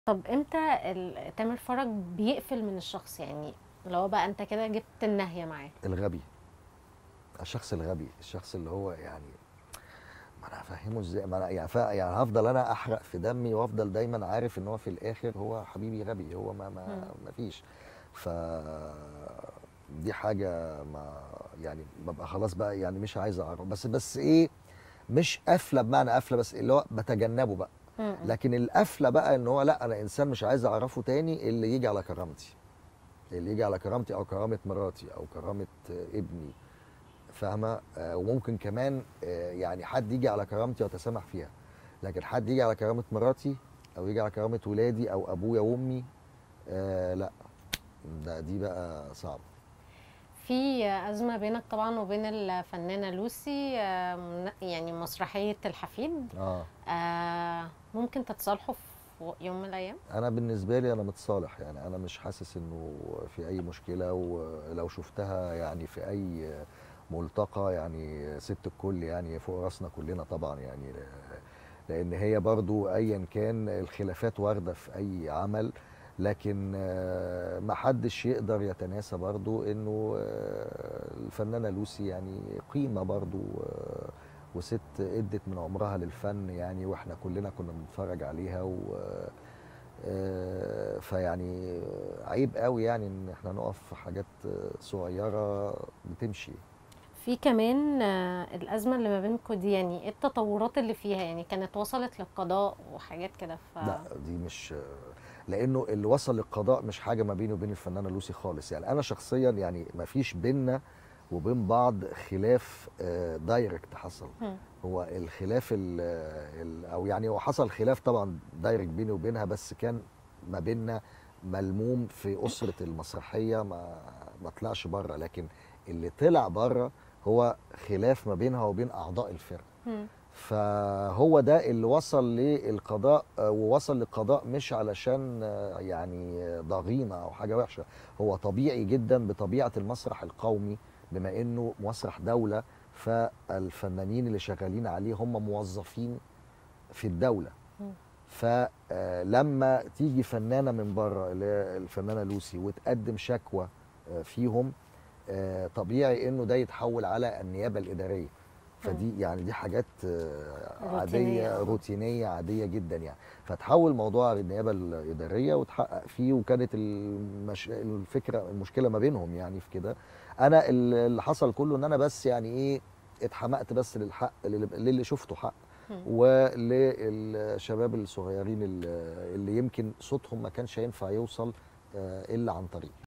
طب إمتى ال تامر فرج بيقفل من الشخص؟ يعني اللي هو بقى أنت كده جبت النهاية معاه. الغبي. الشخص الغبي، الشخص اللي هو يعني ما أنا هافهّمه إزاي؟ ما أنا يعني ف يعني هافضل أنا أحرق في دمي وأفضل دايمًا عارف إن هو في الآخر هو حبيبي غبي، هو ما ما إمم. ما فيش. ف دي حاجة ما يعني بابقى خلاص بقى يعني مش عايز أعرف بس بس إيه، مش قافلة بمعنى قافلة بس اللي هو باتجنبه بقى. إمم، إمم. لكن القفلة بقى إن هو لأ، أنا إنسان مش عايز أعرفه تاني اللي ييجي على كرامتي. اللي ييجي على كرامتي أو كرامة مراتي أو كرامة ابني، فاهمة؟ آآ وممكن كمان آآ يعني حد ييجي على كرامتي وأتسامح فيها، لكن حد ييجي على كرامة مراتي أو ييجي على كرامة ولادي أو أبويا وأمي آآ لأ، ده دي بقى صعبة. في أزمة بينك طبعًا وبين الفنانة لوسي آمم يعني مسرحية الحفيد. آه. آآ ممكن تتصالحوا في يوم من الأيام؟ أنا بالنسبة لي أنا متصالح، يعني أنا مش حاسس إنه في أي مشكلة ولو شُفتها يعني في أي ملتقى يعني سِت الكل يعني فوق راسنا كلنا طبعًا يعني لإن هي برضه أيًا كان الخلافات واردة في أي عمل، لكن ما حدش يقدر يتناسى برضه إنه الفنانة لوسي يعني قيمة برضه وسِت ادِّت من عمرها للفن يعني وإحنا كلنا كنا بنتفرج عليها و آآ فيعني عيب أوي يعني إن إحنا نُقف في حاجات صغيرة بتمشي. في كمان الأزمة اللي ما بينكم دي يعني إيه التطورات اللي فيها؟ يعني كانت وصلت للقضاء وحاجات كده ف لأ، دي مش لإنه اللي وصل للقضاء مش حاجة ما بيني وبين الفنانة لوسي خالص، يعني أنا شخصيًا يعني ما فيش بيننا وبين بعض خلاف آآ direct حصل. إمم. هو الخلاف ال ال أو يعني هو حصل خلاف طبعًا direct بيني وبينها بس كان ما بيننا ملموم في أسرة المسرحية ما ما طلعش برّه، لكن اللي طلع برّه هو خلاف ما بينها وبين أعضاء الفرقة. إمم. فهو ده اللي وصل للقضاء ووصل للقضاء مش علشان يعني ضغينة أو حاجة وحشة، هو طبيعي جدًا بطبيعة المسرح القومي بما إنه مسرح دولة، فالفنانين اللي شغالين عليه هم موظفين في الدولة. إمم. فلمّا تيجي فنانة من برّه اللي هي الفنانة لوسي وتقدم شكوى فيهم آآ طبيعي إنه ده يتحول على النيابة الإدارية. إمم. فدي يعني دي حاجات روتينية عادية آه. روتينية عادية جدًا يعني. فتحوّل الموضوع للنيابة الإدارية واتحقق فيه وكانت المش الفكرة المشكلة ما بينهم يعني في كده. أنا ال اللي حصل كله إن أنا بس يعني إيه، اتحمقت بس للحق لل للي شُفته حق إمم. وللشباب الصغيرين ال اللي يمكن صوتهم ما كانش هينفع يوصل آآ إلا عن طريقي.